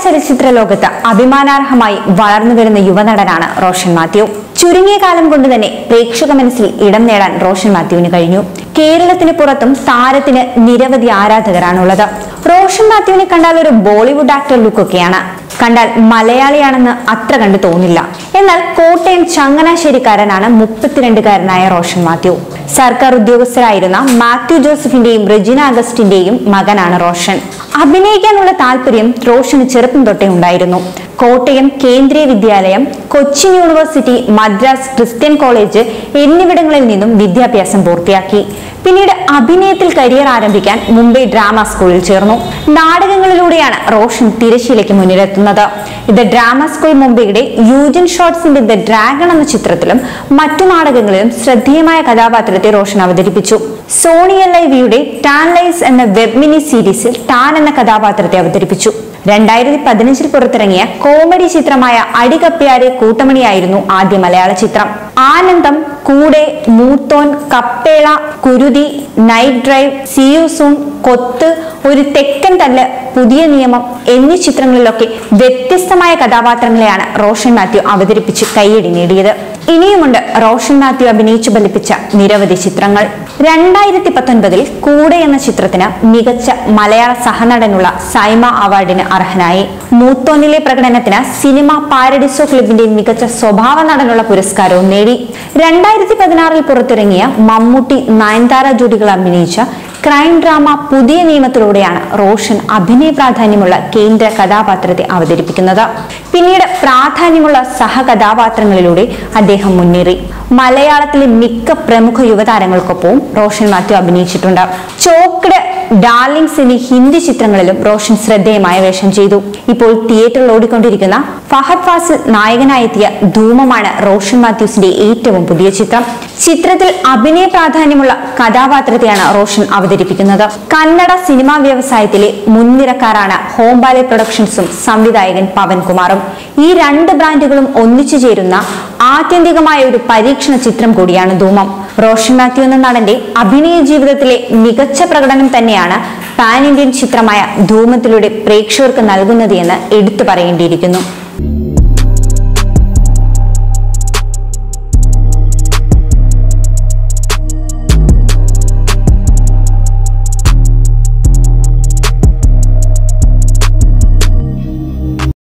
ചലച്ചിത്ര ലോകത്ത് അഭിമാനാർഹമായി വളർന്നു വരുന്ന യുവനടനാണ് റോഷൻ മാത്യു ചുരുങ്ങിയ കാലം കൊണ്ട് തന്നെ പ്രേക്ഷക മനസ്സിൽ ഇടം നേടാൻ റോഷൻ മാത്യുവിന് കഴിഞ്ഞു കേരളത്തിന് പുറത്തും താരത്തിന് നിരവധി ആരാധകരാണുള്ളത് റോഷൻ മാത്യുവിനെ കണ്ടാൽ ഒരു ബോളിവുഡ് ആക്ടർ ലുക്കൊക്കെയാണ് കണ്ടാൽ മലയാളിയാണെന്ന് അത്ര കണ്ടു തോന്നില്ല എന്നാൽ കോട്ടയം ചങ്ങനാശ്ശേരിക്കാരനാണ് മുപ്പത്തിരണ്ടുകാരനായ റോഷൻ മാത്യു സർക്കാർ ഉദ്യോഗസ്ഥരായിരുന്ന മാത്യു ജോസഫിന്റെയും റെജിന അഗസ്റ്റിന്റെയും മകനാണ് റോഷൻ അഭിനയിക്കാനുള്ള താല്പര്യം റോഷന് ചെറുപ്പം തൊട്ടേ ഉണ്ടായിരുന്നു Kottayam Kendriya Vidyalaya Cochin university Madras Christian college എന്നിവിടങ്ങളിൽ നിന്നും വിദ്യാഭ്യാസം പൂർത്തിയാക്കി പിന്നീട് അഭിനയത്തിൽ കരിയർ ആരംഭിക്കാൻ മുംബൈ ഡ്രാമ സ്കൂളിൽ ചേർന്നു നാടകങ്ങളിലൂടെയാണ് റോഷൻ തിരശ്ശീലയ്ക്ക് മുന്നിലെത്തുന്നത് ദ ഡ്രാമ സ്കൂൾ മുംബൈയുടെ യൂജിൻ ഷോർട്സിന്റെ ദ ഡ്രാഗൺ എന്ന ചിത്രത്തിലും മറ്റു നാടകങ്ങളിലും ശ്രദ്ധേയമായ കഥാപാത്രത്തെ റോഷൻ അവതരിപ്പിച്ചു സോണി എൽ ഐ വിയുടെ ടാൻ ലൈസ് എന്ന വെബ് മിനി സീരീസിൽ ടാൻ എന്ന കഥാപാത്രത്തെ അവതരിപ്പിച്ചു രണ്ടായിരത്തി പതിനഞ്ചിൽ പുറത്തിറങ്ങിയ കോമഡി ചിത്രമായ അടികപ്പ്യാരെ കൂട്ടമണിയായിരുന്നു ആദ്യ മലയാള ചിത്രം ആനന്ദം കൂടെ മൂത്തോൻ കപ്പേള കുരുതി നൈറ്റ് ഡ്രൈവ് സിയൂസൂൺ കൊത്ത് ഒരു തെക്കൻ തല്ല് പുതിയ നിയമം എന്നീ ചിത്രങ്ങളിലൊക്കെ വ്യത്യസ്തമായ കഥാപാത്രങ്ങളെയാണ് റോഷൻ മാത്യു അവതരിപ്പിച്ച് കൈയടി നേടിയത് ഇനിയുമുണ്ട് റോഷൻ മാത്യു അഭിനയിച്ചു ഫലിപ്പിച്ച നിരവധി ചിത്രങ്ങൾ രണ്ടായിരത്തി പത്തൊൻപതിൽ കൂടെ എന്ന ചിത്രത്തിന് മികച്ച മലയാള സഹനടനുള്ള സൈമ അവാർഡിന് അർഹനായി മൂത്തോന്നിലെ പ്രകടനത്തിന് സിനിമ പാരഡിസോ ക്ലബിന്റെ മികച്ച സ്വഭാവ നടനുള്ള പുരസ്കാരവും നേടി രണ്ടായിരത്തി പതിനാറിൽ പുറത്തിറങ്ങിയ മമ്മൂട്ടി നയൻതാര ജോഡികൾ അഭിനയിച്ച ക്രൈം ഡ്രാമ പുതിയ നിയമത്തിലൂടെയാണ് റോഷൻ അഭിനയ പ്രാധാന്യമുള്ള കേന്ദ്ര കഥാപാത്രത്തെ അവതരിപ്പിക്കുന്നത് പിന്നീട് പ്രാധാന്യമുള്ള സഹകഥാപാത്രങ്ങളിലൂടെ അദ്ദേഹം മുന്നേറി മലയാളത്തിലെ മിക്ക പ്രമുഖ യുവതാരങ്ങൾക്കൊപ്പവും റോഷൻ മാത്യു അഭിനയിച്ചിട്ടുണ്ട് ചോക്ഡ് ഡാർലിങ്സ് എന്നീ ഹിന്ദി ചിത്രങ്ങളിലും റോഷൻ ശ്രദ്ധേയമായ വേഷം ചെയ്തു ഇപ്പോൾ തിയേറ്ററിൽ ഓടിക്കൊണ്ടിരിക്കുന്ന ഫഹദ് ഫാസിൽ നായകനായെത്തിയ ധൂമമാണ് റോഷൻ മാത്യൂസിന്റെ ഏറ്റവും പുതിയ ചിത്രം ചിത്രത്തിൽ അഭിനയ പ്രാധാന്യമുള്ള കഥാപാത്രത്തെയാണ് റോഷൻ അവതരിപ്പിക്കുന്നത് കന്നഡ സിനിമാ വ്യവസായത്തിലെ മുൻനിരക്കാരാണ് ഹോംബാലെ പ്രൊഡക്ഷൻസും സംവിധായകൻ പവൻകുമാറും ഈ രണ്ട് ബ്രാൻഡുകളും ഒന്നിച്ചു ചേരുന്ന ആത്യന്തികമായ ഒരു പരീക്ഷണ ചിത്രം കൂടിയാണ് ധൂമം റോഷൻ മാത്യു എന്ന നടന്റെ അഭിനയ ജീവിതത്തിലെ മികച്ച പ്രകടനം തന്നെയാണ് പാൻ ഇന്ത്യൻ ചിത്രമായ ധൂമത്തിലൂടെ പ്രേക്ഷകർക്ക് നൽകുന്നത് എന്ന് എടുത്തു പറയേണ്ടിയിരിക്കുന്നു